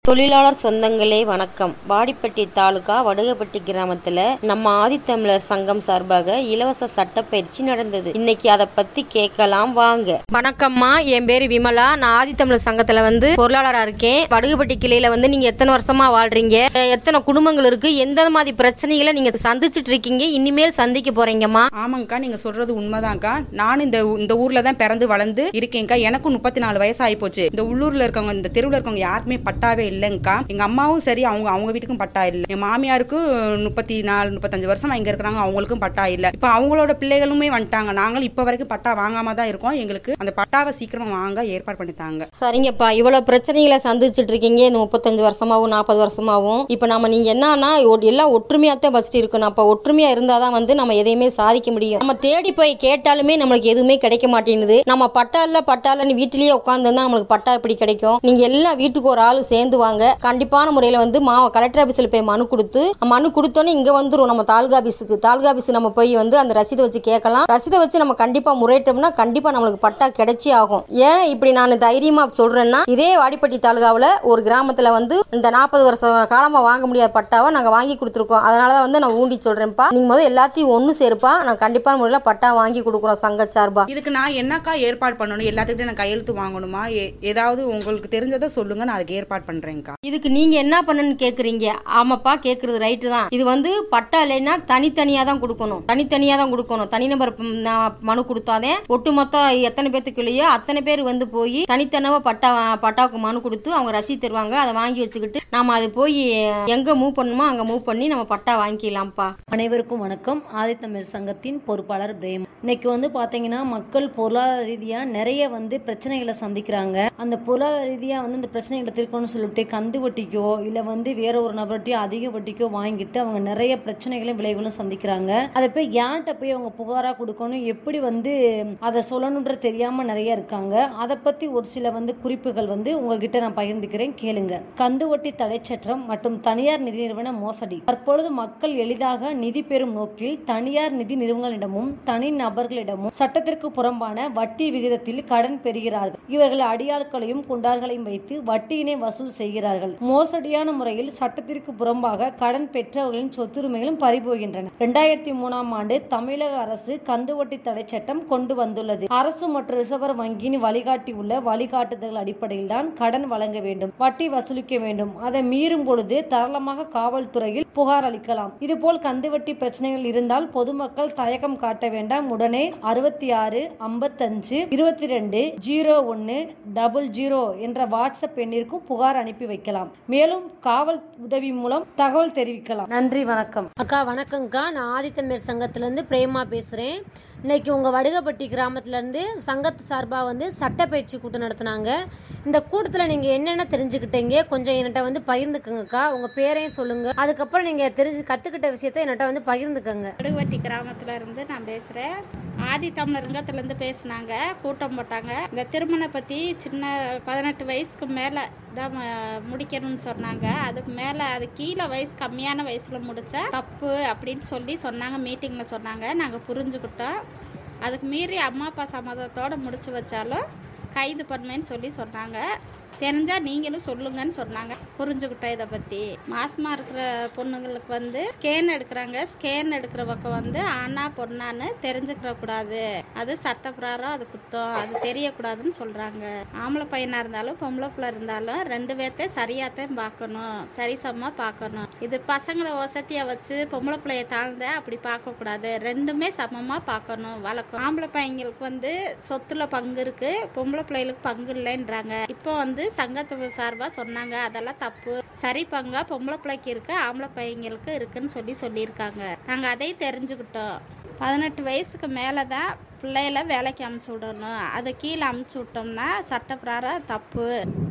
தொழிலாளர் சொந்தங்களே வணக்கம் வாடிப்பட்டி தாலுகா வடுகப்பட்டி கிராமத்துல நம்ம ஆதித்தமிழர் சங்கம் சார்பாக இலவச சட்டப்பயிற்சி நடந்தது இன்னைக்கு அதை பத்தி கேட்கலாம் வாங்க வணக்கம்மா என் பேரு விமலா நான் ஆதித்தமிழர் சங்கத்துல வந்து பொருளாளரா இருக்கேன் வடுகப்பட்டி கிளையில வந்து நீங்க எத்தனை வருஷமா வாழ்றீங்க அஹ் எத்தனை குடும்பங்கள் இருக்கு எந்த மாதிரி பிரச்சனைகளை நீங்க சந்திச்சுட்டு இருக்கீங்க இனிமேல் சந்திக்க போறீங்கம்மா ஆமாங்கக்கா நீங்க சொல்றது உண்மைதான்க்கா நானும் இந்த ஊ- இந்த ஊர்ல தான் பிறந்து வளர்ந்து இருக்கேன்க்கா எனக்கும் முப்பத்தி நாலு வயசு ஆகி போச்சு இந்த உள்ளூர்ல இருக்கவங்க இந்த தெருவில் இருக்கவங்க யாருக்குமே பட்டாவே இல்லைங்கக்கா எங்க அம்மாவும் சரி அவங்க அவங்க வீட்டுக்கும் பட்டா இல்லை என் மாமியாருக்கும் முப்பத்தி நாலு முப்பத்தஞ்சு வருஷமா இங்க இருக்கிறாங்க அவங்களுக்கும் பட்டா இல்லை இப்போ அவங்களோட பிள்ளைகளுமே வந்துட்டாங்க நாங்களும் இப்போ வரைக்கும் பட்டா வாங்காம தான் இருக்கோம் எங்களுக்கு அந்த பட்டாவை சீக்கிரமா வாங்க ஏற்பாடு பண்ணித்தாங்க சரிங்கப்பா இவ்வளவு பிரச்சனைகளை சந்திச்சுட்டு இருக்கீங்க இந்த முப்பத்தஞ்சு வருஷமாவும் நாற்பது வருஷமாவும் இப்போ நம்ம நீங்க என்னன்னா ஒ- எல்லாம் ஒற்றுமையா தான் ஃபர்ஸ்ட் இருக்கணும் அப்ப ஒற்றுமையா இருந்தாதான் வந்து நம்ம எதையுமே சாதிக்க முடியும் நம்ம தேடி போய் கேட்டாலுமே நம்மளுக்கு எதுவுமே கிடைக்க மாட்டேங்குது நம்ம பட்டா இல்ல பட்டா இல்லன்னு வீட்டிலேயே உட்காந்துருந்தா நம்மளுக்கு பட்டா எப்படி கிடைக்கும் நீங்க எல்லாம் வீட்டுக்கு ஒரு ஆளு சேர்ந்து வாங்க கண்டிப்பான முறையில வந்து மா கலெக்டர் ஆபீஸ்ல போய் மனு கொடுத்து மனு கொடுத்தோன்னே இங்க வந்துரும் நம்ம தாலுகா ஆபீஸுக்கு தாலுகா ஆபீஸ் நம்ம போய் வந்து அந்த ரசீதை வச்சு கேட்கலாம் ரசீதை வச்சு நம்ம கண்டிப்பா முறையிட்டோம்னா கண்டிப்பா நம்மளுக்கு பட்டா கிடைச்சே ஆகும் ஏன் இப்படி நான் தைரியமா சொல்றேன்னா இதே வாடிப்பட்டி தாலுகாவில் ஒரு கிராமத்துல வந்து இந்த நாற்பது வருஷ காலமா வாங்க முடியாத பட்டாவை நாங்க வாங்கி கொடுத்துருக்கோம் அதனால தான் வந்து நான் ஊண்டி சொல்றேன்ப்பா நீங்க முதல்ல எல்லாத்தையும் ஒன்று சேர்ப்பா நான் கண்டிப்பான முறையில் பட்டா வாங்கி கொடுக்குறோம் சங்க சார்பா இதுக்கு நான் என்னக்கா ஏற்பாடு பண்ணணும் எல்லாத்துக்கிட்டையும் நான் கையெழுத்து வாங்கணுமா ஏ- ஏதாவது உங்களுக்கு தெரிஞ்சதை சொல்லுங்க நான் அதுக்கு ஏற்பாடு பண்றேன்க்கா இதுக்கு நீங்க என்ன பண்ணணும்னு கேக்குறீங்க ஆமாப்பா கேக்குறது ரைட்டு தான் இது வந்து பட்டா இல்லைன்னா தனித்தனியா தான் கொடுக்கணும் தனித்தனியா தான் கொடுக்கணும் தனிநபர் ம், நான் மனு கொடுத்தாதே ஒட்டுமொத்தம் எத்தனை பேத்துக்கு இல்லையோ அத்தனை பேர் வந்து போய் தனித்தனவா பட்டா பட்டாவுக்கு மனு கொடுத்து அவங்க ரசீது தருவாங்க அதை வாங்கி வச்சுக்கிட்டு நாம அது போய் எங்க மூவ் பண்ணணுமோ அங்க மூவ் பண்ணி நம்ம பட்டா வாங்கிக்கலாம்ப்பா அனைவருக்கும் வணக்கம் ஆதித்தமிழ் சங்கத்தின் பொறுப்பாளர் பிரேம் இன்னைக்கு வந்து பாத்தீங்கன்னா மக்கள் பொருளாதார ரீதியா நிறைய வந்து பிரச்சனைகளை சந்திக்கிறாங்க அந்த பொருளாதார ரீதியா வந்து இந்த பிரச்சனைகளை தீர்க்கணும்னு சொல்லிட்டு கந்து வட்டிக்கோ இல்ல வந்து வேற ஒரு நபர்கிட்டயோ அதிக வட்டிக்கோ வாங்கிட்டு அவங்க நிறைய பிரச்சனைகளும் விளைவுகளும் சந்திக்கிறாங்க அதை போய் யார்கிட்ட போய் அவங்க புகாரா கொடுக்கணும் எப்படி வந்து அதை சொல்லணுன்ற தெரியாம நிறைய இருக்காங்க அதை பத்தி ஒரு சில வந்து குறிப்புகள் வந்து உங்ககிட்ட நான் பகிர்ந்துக்கிறேன் கேளுங்க கந்து வட்டி தடை சட்டம் மற்றும் தனியார் நிதி நிறுவன மோசடி தற்பொழுது மக்கள் எளிதாக நிதி பெறும் நோக்கில் தனியார் நிதி நிறுவனங்களிடமும் தனி நபர்களிடமும் சட்டத்திற்கு புறம்பான வட்டி விகிதத்தில் கடன் பெறுகிறார்கள் இவர்கள் அடியாட்களையும் குண்டார்களையும் வைத்து வட்டியினை வசூல் செய்கிறார்கள் மோசடியான முறையில் சட்டத்திற்கு புறம்பாக கடன் பெற்றவர்களின் சொத்துரிமைகளும் பறிபோகின்றன இரண்டாயிரத்தி மூணாம் ஆண்டு தமிழக அரசு கந்து வட்டி தடை சட்டம் கொண்டு வந்துள்ளது அரசு மற்றும் ரிசர்வ் வங்கியின் வழிகாட்டியுள்ள வழிகாட்டுதல்கள் அடிப்படையில் தான் கடன் வழங்க வேண்டும் வட்டி வசூலிக்க வேண்டும் அதை மீறும் பொழுது தாராளமாக காவல்துறையில் புகார் அளிக்கலாம் இதுபோல் கந்துவட்டி பிரச்சனைகள் இருந்தால் பொதுமக்கள் தயக்கம் காட்ட வேண்டாம் உடனே அறுபத்தி ஆறு ஐம்பத்தஞ்சு இருபத்தி ரெண்டு ஜீரோ ஒன்று டபுள் ஜீரோ என்ற வாட்ஸ்அப் எண்ணிற்கும் புகார் அனுப்பி வைக்கலாம் மேலும் காவல் உதவி மூலம் தகவல் தெரிவிக்கலாம் நன்றி வணக்கம் அக்கா வணக்கங்க்கா நான் ஆதித்தமிழர் சங்கத்துலேருந்து பிரேமா பேசுகிறேன் இன்னைக்கு உங்கள் வடுகப்பட்டி கிராமத்துலேருந்து சங்கத்து சார்பாக வந்து சட்டப்பயிற்சி கூட்டம் நடத்துனாங்க இந்த கூட்டத்தில் நீங்கள் என்னென்ன தெரிஞ்சுக்கிட்டீங்க கொஞ்சம் என்கிட்ட வந்து பகிர்ந்துக்கங்கக்கா உங்கள் பேரையும் சொல்லுங்கள் அதுக்கப்புறம் நீங்கள் தெரிஞ்சு கற்றுக்கிட்ட விஷயத்த என்கிட்ட வந்து பகிர்ந்துக்கங்க கடுவட்டி கிராமத்துல இருந்து நான் பேசுறேன் ஆதி தமிழருங்கத்துலேருந்து பேசுனாங்க கூட்டம் போட்டாங்க இந்த திருமணம் பற்றி சின்ன பதினெட்டு வயசுக்கு மேலே தான் ம- முடிக்கணும்னு சொன்னாங்க அதுக்கு மேலே அது கீழே வயசு கம்மியான வயசில் முடிச்சா தப்பு அப்படின்னு சொல்லி சொன்னாங்க மீட்டிங்கில் சொன்னாங்க நாங்கள் புரிஞ்சுக்கிட்டோம் அதுக்கு மீறி அம்மா அப்பா சம்மதத்தோடு முடிச்சு வச்சாலும் கைது பண்ணுவேன்னு சொல்லி சொன்னாங்க தெரிஞ்சா நீங்களும் சொல்லுங்கன்னு சொன்னாங்க புரிஞ்சுக்கிட்டோம் இதை பற்றி மாசமாக இருக்கிற பொண்ணுங்களுக்கு வந்து ஸ்கேன் எடுக்கிறாங்க ஸ்கேன் எடுக்கிற பக்கம் வந்து ஆனா பொண்ணான்னு தெரிஞ்சுக்கிற கூடாது அது சட்டப்பிராரம் அது குத்தம் அது தெரியக்கூடாதுன்னு சொல்கிறாங்க ஆம்பளை பையனாக இருந்தாலும் பொம்பளை பிள்ளை இருந்தாலும் ரெண்டு பேர்த்த சரியாத்தான் பார்க்கணும் சரிசமமாக பார்க்கணும் இது பசங்களை வசதியாக வச்சு பொம்பளை பிள்ளைய தாழ்ந்த அப்படி பார்க்கக்கூடாது ரெண்டுமே சமமாக பார்க்கணும் வளர்க்கணும் ஆம்பளை பையங்களுக்கு வந்து சொத்துல பங்கு இருக்கு பொம்பளை பிள்ளைகளுக்கு பங்கு இல்லைன்றாங்க இப்போ வந்து சங்கத்து சார்பாக சொன்னாங்க அதெல்லாம் தப்பு சரி பங்கா பொம்பளை பிள்ளைக்கு இருக்கு ஆம்பளை பையங்களுக்கு இருக்குன்னு சொல்லி சொல்லியிருக்காங்க நாங்கள் அதை தெரிஞ்சுக்கிட்டோம் பதினெட்டு வயசுக்கு மேலே தான் பிள்ளைகளை வேலைக்கு அமுச்சு விடணும் அதை கீழே அமுச்சு விட்டோம்னா சட்டப்பிராரம் தப்பு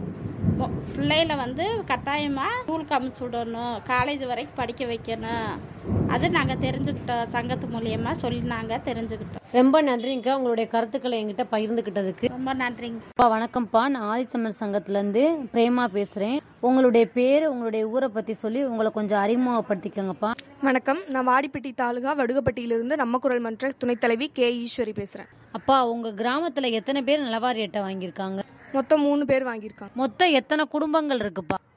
மொ- பிள்ளைகளை வந்து கட்டாயமாக ஸ்கூலுக்கு அமுச்சு விடணும் காலேஜ் வரைக்கும் படிக்க வைக்கணும் அது நாங்கள் தெரிஞ்சுக்கிட்டோம் சங்கத்து மூலியமாக சொல்லி நாங்கள் தெரிஞ்சுக்கிட்டோம் ரொம்ப நன்றிங்கக்கா உங்களுடைய கருத்துக்களை என்கிட்ட பகிர்ந்துக்கிட்டதுக்கு ரொம்ப நன்றிங்க அப்பா வணக்கம்ப்பா நான் ஆதித்தமிழ் சங்கத்துலேருந்து பிரேமா பேசுகிறேன் உங்களுடைய பேர் உங்களுடைய ஊரை பற்றி சொல்லி உங்களை கொஞ்சம் அறிமுகப்படுத்திக்கோங்கப்பா வணக்கம் நான் வாடிப்பட்டி தாலுகா வடுகப்பட்டியிலிருந்து நம்ம குரல் மன்ற துணைத் தலைவி கே ஈஸ்வரி பேசுகிறேன் அப்பா உங்கள் கிராமத்தில் எத்தனை பேர் நலவாரி அட்டை வாங்கியிருக்காங்க மொத்தம் மூணு பேர் வாங்கியிருக்காங்க மொத்தம் எத்தனை குடும்பங்கள் இருக்குப்பா